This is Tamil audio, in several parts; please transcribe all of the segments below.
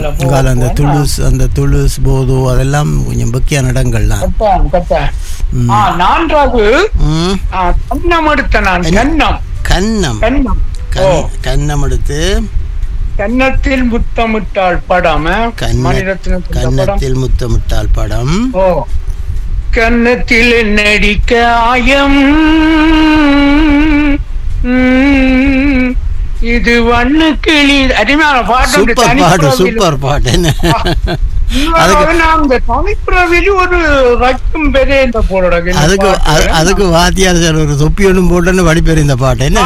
உங்கால அந்த துளுஸ் அந்த துளுஸ் போதோ அதெல்லாம் கொஞ்சம் முக்கியான இடங்கள் தான் கட்டாயம், கட்டாயம். ம். ஆ, நான்காவது ம். ஆ, கன்னம் எடுத்த நான் என்ன? கன்னம் கன்னம் கன்னம் ஓ கன்- கன்னம் எடுத்து கன்னத்தில் முத்தமிட்டாள் படம் கன்ன மணிரத்னத்தின் படம் கன்னத்தில் முத்தமிட்டால் படம் ஓ கன்னத்தில் நடிக்க ஆயம் ம், இது வண்ணு கிளி அருமையான பாட்டு உண்டு, சூப்பர் பாட்டு தனிப்புறவிலும். சூப்பர் பாட்டு என்ன இன்னொரு அதுக்கு- நான் இந்த தனிப்புறவிலும் ஒரு ரக்கும் பெரிய இந்த போட அதுக்கு அது- அதுக்கு வாத்தியார் சார் ஒரு தொப்பி ஒன்றும் போட்டுன்னு வடிப்பேர் இந்த பாட்டு என்ன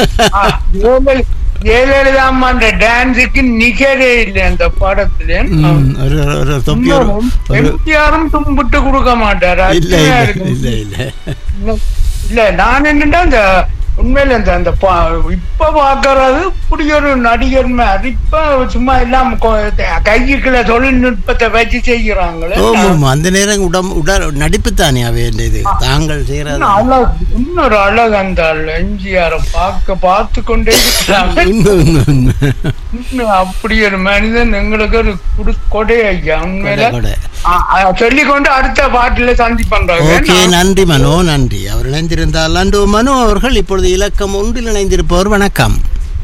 ஜெயலலிதா அம்மான்ற டான்ஸுக்கு நிகரே இல்லை அந்த படத்துல ம், ஒரு ஒரு தொப்பி ஒரு ஒரு எம்ஜிஆரும் தும்பிட்டு கொடுக்க மாட்டாரு இல்ல அருமையா இல்ல இருக்கும். இல்ல இல்ல இல்ல நான் என்னன்னா அந்த உண்மையில இந்த அந்த பா- இப்ப பாக்குறது இப்படி ஒரு நடிகர் மாதிரி இப்ப சும்மா எல்லாம் கொ- கைக்குள்ள தொழில்நுட்பத்தை வச்சு செய்யறாங்களே ஓம் அந்த நேரம் உடம் உடல் நடிப்பு தானே அவை இது தாங்கள் செய்யறது இன்னும் அழகு இன்னொரு அழகு அந்த எம்ஜிஆர் பார்க்க பார்த்து கொண்டே இருக்கிறாங்க உண்மை உண்மை உண்மை இன்னும் அப்படி ஒரு மனிதன் எங்களுக்கு ஒரு குடு கொடை ஐயா உண்மையில கொடை. சொல்லி கொண்டு அடுத்த பாட்டில சந்தி ஓகே பண்றாங்க நன்றி மனோ நன்றி அவர் இணைந்திருந்தால் அன்று மனோ அவர்கள் இப்பொழுது இலக்கம் ஒன்றில் இணைந்திருப்பவர் வணக்கம்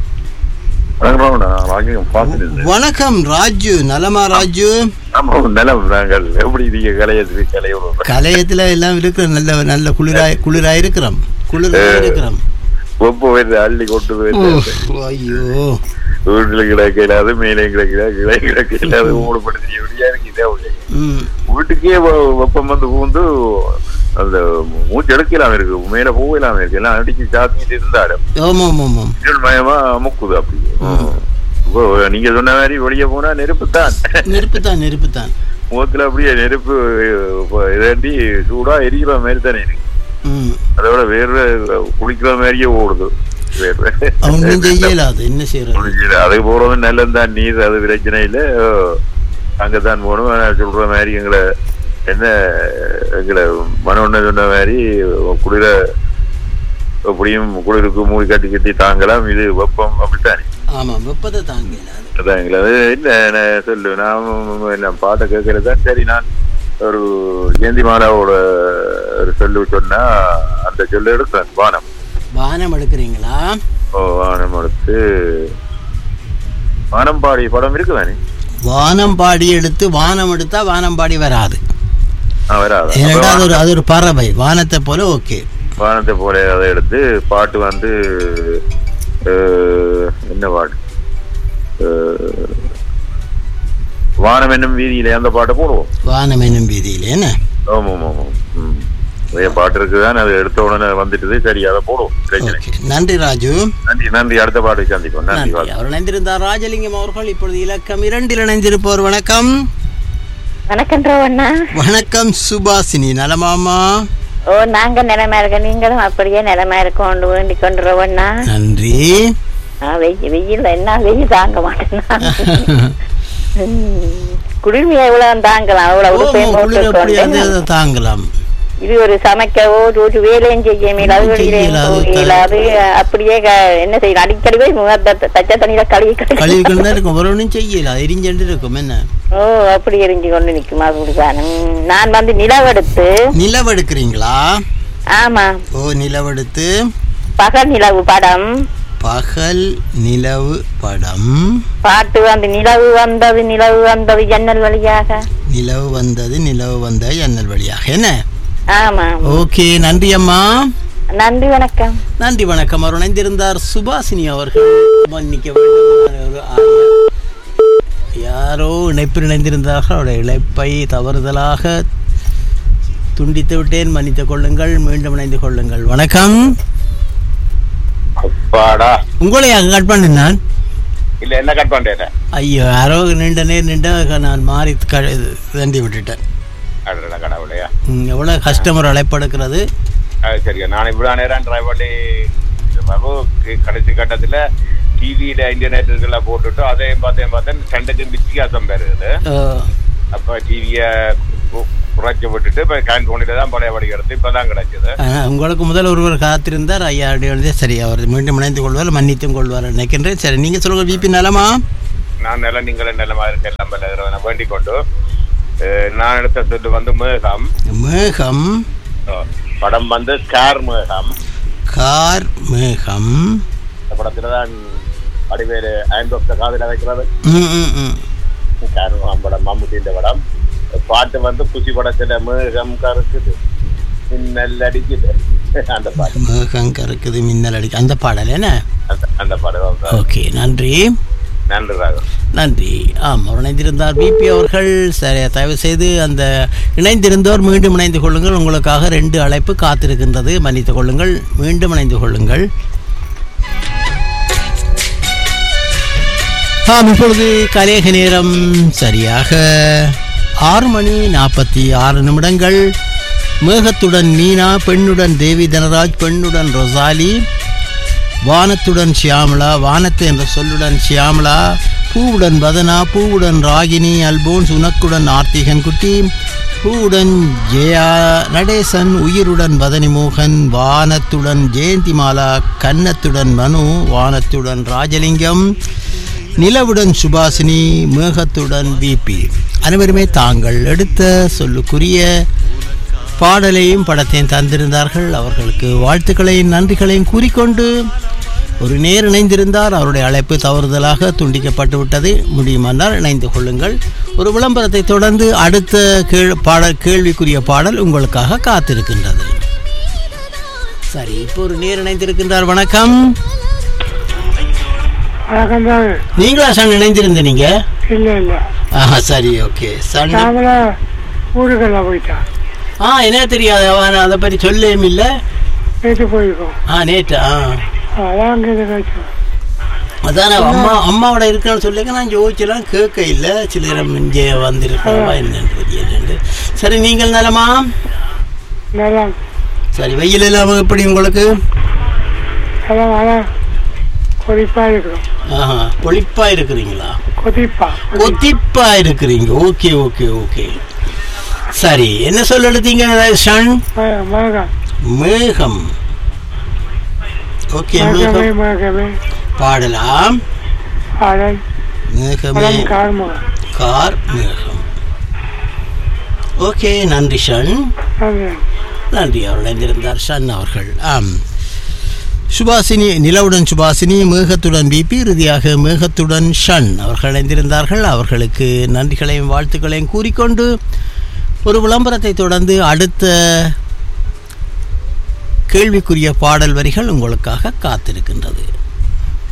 வணக்கம் நான் ராஜ்யம் பார்த்துட்டு வணக்கம் ராஜு நலமா ராஜு ஆமா நிலம் நாங்கள் எப்படி நீங்க கலையது கலையோட கலையத்துல எல்லாம் இருக்கிற நல்ல நல்ல குளிராய் குளிராய் இருக்கிறோம் குளிராய் இருக்கிறோம் ஒப்பு வருது அள்ளி கொண்டு ஓ, போயிருது ஐயோ வீட்டுல கிடக்க இல்லாத மேலே கிடக்கல கிளை கிடக்க இல்லாத மூடப்படுத்தி எப்படியா இருக்கு இதே அவளே. ம் வீட்டுக்கே வெ- வெப்பம் வந்து பூந்து அந்த மூச்சு எடுக்கலாம் இருக்கு மேல போகலாம் இருக்கு எல்லாம் அடிச்சு சாத்திட்டு இருந்தாலும் ஆமாம் ஆமாம் இருள் மயமா அமுக்குது அப்படி இப்போ நீங்க சொன்ன மாதிரி வெளியே போனா நெருப்பு தான் நெருப்பு தான் நெருப்பு தான் முகத்துல அப்படியே நெருப்பு இப்போ இதாண்டி சூடா எரிக்கிற மாதிரி தானே இருக்கு ம் அதோட வேர்வை குளிக்கிற மாதிரியே ஓடுது வேர்வை ஒன்றும் செய்யலாது என்ன செய்யறது குளிக்கல. அது போறது நல்லதுதான் நீர் அது பிரச்சனை இல்ல அங்கதான் போகணும் ஆனா சொல்ற மாதிரி எங்களை என்ன எங்களை மனோண்ண சொன்ன மாதிரி குளிர எப்படியும் குளிருக்கு மூடி கட்டி கட்டி தாங்கலாம் இது வெப்பம் அப்படித்தானே ஆமாம் வெப்பத்தை தாங்கலாது அதான் எங்களை அது இல்ல நான் சொல்லு நான் எல்லாம் பாட்டை கேட்கறது தான் சரி நான் ஒரு ஜெயந்தி மாலாவோட ஒரு சொல்லு சொன்னா அந்த சொல்லு எடுக்கிறேன் வானம் வானம் எடுக்கிறீங்களா ஓ வானம் எடுத்து வானம்பாடி படம் இருக்குதானே வானம் பாடி எடுத்து வானம் எடுத்தா வானம் பாடி வராது ஆ வராது ஏன்னா அது ஒரு அது ஒரு பறவை வானத்தை போல ஓகே வானத்தை போல அதை எடுத்து பாட்டு வந்து அஹ், என்ன பாட்டு அஹ், வானம் என்னும் வீதியிலே அந்த பாட்டை போடுவோம் வானம் என்னும் வீதியில் என்ன ஆமா ஆமா ஆமா ம். நிறைய பாட்டு இருக்குதான் அது எடுத்த உடனே வந்துட்டுது சரி அதை போடுவோம் பிரச்சனை ஓகே நன்றி ராஜு நன்றி நன்றி அடுத்த பாட்டு சந்திப்போம் நன்றி நன்றி வாழ்த்துக்கள். அவர் இணைந்திருந்தார் ராஜலிங்கம் அவர்கள் இப்பொழுது இலக்கம் இரண்டில் இணைந்திருப்பவர் வணக்கம் வணக்கம் ரோவண்ணா வணக்கம் சுபாசினி நலமாமா ஓ நாங்க நிலைமை இருக்க நீங்களும் அப்படியே நிலைமை இருக்கோண்டு வேண்டிக் கொண்டு ரோவண்ணா நன்றி வெயில் வெயில் என்ன வெயில் தாங்க மாட்டேன் குளிர்மையை எவ்வளவு தாங்கலாம் அவ்வளவு ஓ, உடுப்பையும் குளிர் எப்படி அது போட்டுக்கொண்டு அதை தாங்கலாம் இது ஒரு சமைக்கவோ ஒரு வேலையும் செய்ய மேலாது வெளியிலையும் செய்யலாது, போக இயலாது அப்படியே க- என்ன செய்யணும் அடிக்கடி போய் முகத்தை த- தச்ச தண்ணியில கழுவி கழுவி கழிவுகள் தான் இருக்கும் ஒரு ஒன்றும் செய்யல எரிஞ்சண்டு இருக்கும் என்ன ஓ அப்படி எரிஞ்சு கொண்டு நிக்குமா அப்படிதான் ம், நான் வந்து நிலவெடுத்து நிலவெடுக்கிறீங்களா ஆமா ஓ நிலவெடுத்து பகல் நிலவு படம் பகல் நிலவு படம் பாட்டு வந்து நிலவு வந்தது நிலவு வந்தது ஜன்னல் வழியாக நிலவு வந்தது நிலவு வந்த ஜன்னல் வழியாக என்ன ஆமா ஓகே நன்றி அம்மா நன்றி வணக்கம் நன்றி வணக்கம் அவர் இணைந்திருந்தார் சுபாசினி அவர்கள் மன்னிக்க வேண்டும் ஒரு ஆயா. யாரோ இணைப்பில் இணைந்திருந்தார்கள் அவருடைய இழைப்பை தவறுதலாக துண்டித்து விட்டேன் மன்னித்துக் கொள்ளுங்கள் மீண்டும் இணைந்து கொள்ளுங்கள் வணக்கம் அப்பாடா உங்களை கட் பண்ணேன் நான் இல்ல என்ன கட் பண்றேன் ஐயோ யாரோ நீண்ட நேர் நின்று நான் மாறி க தண்டி விட்டுட்டேன் அடடா கடவுளையா ம், எவ்வளவு கஸ்டமர் அழைப்படுக்கிறது அது சரியா நான் இவ்வளவு நேரம் டிரைவ் பண்ணி இது பாபு, க- கடைசி கட்டத்துல டிவியில இன்டர்நெட் இதெல்லாம் போட்டுட்டு அதையும் பார்த்தேன் பார்த்தேன் ரெண்டுக்கும் வித்தியாசம் பெறுது அஹ், அப்ப டிவிய குறைச்சி விட்டுட்டு இப்ப கேன் போனில தான் பழைய படி எடுத்து இப்பதான் கிடைச்சது ஆனா, உங்களுக்கு முதல் ஒருவர் காத்திருந்தார் ஐயா அப்படியே வந்து சரி அவர் மீண்டும் இணைந்து கொள்வார் மன்னித்தும் கொள்வார் நினைக்கின்றேன் சரி நீங்க சொல்லுங்க விபி நலமா நான் நல்ல நீங்களும் நல்ல மாதிரி இருக்க எல்லாம் பல வேண்டிக் கொண்டு அஹ், நான் எடுத்த சொல்லு வந்து மேகம் மேகம் அஹ், படம் வந்து கார் மேகம் கார் மேகம் இந்த படத்துல தான் வடிவேலு ஐந்து வருஷ காதல வைக்கிறது ம், ம், ம். கார் மேகம் படம் மம்முட்டின்ற படம் பாட்டு வந்து குஷி படத்துல மேகம் கருக்குது மின்னல் அடிக்குது அந்த பாட்டு மேகம் கருக்குது மின்னல் அடிக்கு அந்த பாடல் என்ன அந்த அந்த பாடம் தான் ஓகே நன்றி நன்றி ராகம் நன்றி ஆம் அவர் இணைந்திருந்தார் பிபி அவர்கள் சரி தயவு செய்து அந்த இணைந்திருந்தோர் மீண்டும் இணைந்து கொள்ளுங்கள் உங்களுக்காக ரெண்டு அழைப்பு காத்திருக்கின்றது மன்னித்துக் கொள்ளுங்கள் மீண்டும் இணைந்து கொள்ளுங்கள் ஆம் இப்பொழுது கலேக நேரம் சரியாக ஆறு மணி நாற்பத்தி ஆறு நிமிடங்கள் மேகத்துடன் மீனா பெண்ணுடன் தேவி தனராஜ் பெண்ணுடன் ரொசாலி வானத்துடன் ஷியாமளா வானத்து என்ற சொல்லுடன் ஷியாமளா பூவுடன் வதனா பூவுடன் ராகினி அல்போன்ஸ் உனக்குடன் ஆர்த்திகன் குட்டி பூவுடன் ஜெயா நடேசன் உயிருடன் வதனி மோகன் வானத்துடன் ஜெயந்திமாலா கன்னத்துடன் மனு வானத்துடன் ராஜலிங்கம் நிலவுடன் சுபாசினி மேகத்துடன் விபி அனைவருமே தாங்கள் எடுத்த சொல்லுக்குரிய பாடலையும் படத்தையும் தந்திருந்தார்கள் அவர்களுக்கு வாழ்த்துக்களையும் நன்றிகளையும் கூறிக்கொண்டு ஒரு நேர் இணைந்திருந்தார் அவருடைய அழைப்பு தவறுதலாக துண்டிக்கப்பட்டு விட்டது முடியுமானால் இணைந்து கொள்ளுங்கள் ஒரு விளம்பரத்தை தொடர்ந்து அடுத்த கேள் பாடல் கேள்விக்குரிய பாடல் உங்களுக்காக காத்திருக்கின்றது சரி இப்போ ஒரு நேர் இணைந்திருக்கின்றார் வணக்கம் வணக்கம் தாங்க நீங்களா சன் இணைந்திருந்த நீங்க இல்ல இல்ல ஆஹா சரி ஓகே சன் நாமள ஊருக்கெல்லாம் போயிட்டான் ஆ என்ன தெரியாது அவன் அதை பற்றி சொல்லவும் இல்லை நேற்று போயிருக்கோம் ஆ நேற்று ஆ அதான் அங்கே நினைச்சோம் அதான் நான் அம்மா அம்மாவோட இருக்கேன்னு சொல்லிக்க நான் யோசிச்செல்லாம் கேட்க இல்லை சில நேரம் இங்கே வந்திருக்கிறவா என்னன்னு தெரியலண்டு சரி நீங்கள் நலமா நல்லா சரி வெயில் இல்லாமல் எப்படி உங்களுக்கு நல்லா நல்லா கொதிப்பா இருக்கிறோம் ஆஹா பொழிப்பா இருக்கிறீங்களா கொதிப்பா கொத்திப்பா இருக்கிறீங்க ஓகே ஓகே ஓகே சரி என்ன சொல்ல எடுத்தீங்க ஷன் மகம் மேகம் ஓகே மகமே மேகம் மகமே பாடலாம் ஆடல் மேகமே பழம் கார்மகம் கார் மேகம் ஓகே நன்றி ஷன் நன்றி நன்றி அவர் இணைந்திருந்தார் ஷன் அவர்கள் ஆம் சுபாசினி நிலவுடன் சுபாசினி மேகத்துடன் பிபி இறுதியாக மேகத்துடன் ஷன் அவர்கள் இணைந்திருந்தார்கள் அவர்களுக்கு நன்றிகளையும் வாழ்த்துக்களையும் கூறிக்கொண்டு ஒரு விளம்பரத்தை தொடர்ந்து அடுத்த கேள்விக்குரிய பாடல் வரிகள் உங்களுக்காக காத்திருக்கின்றது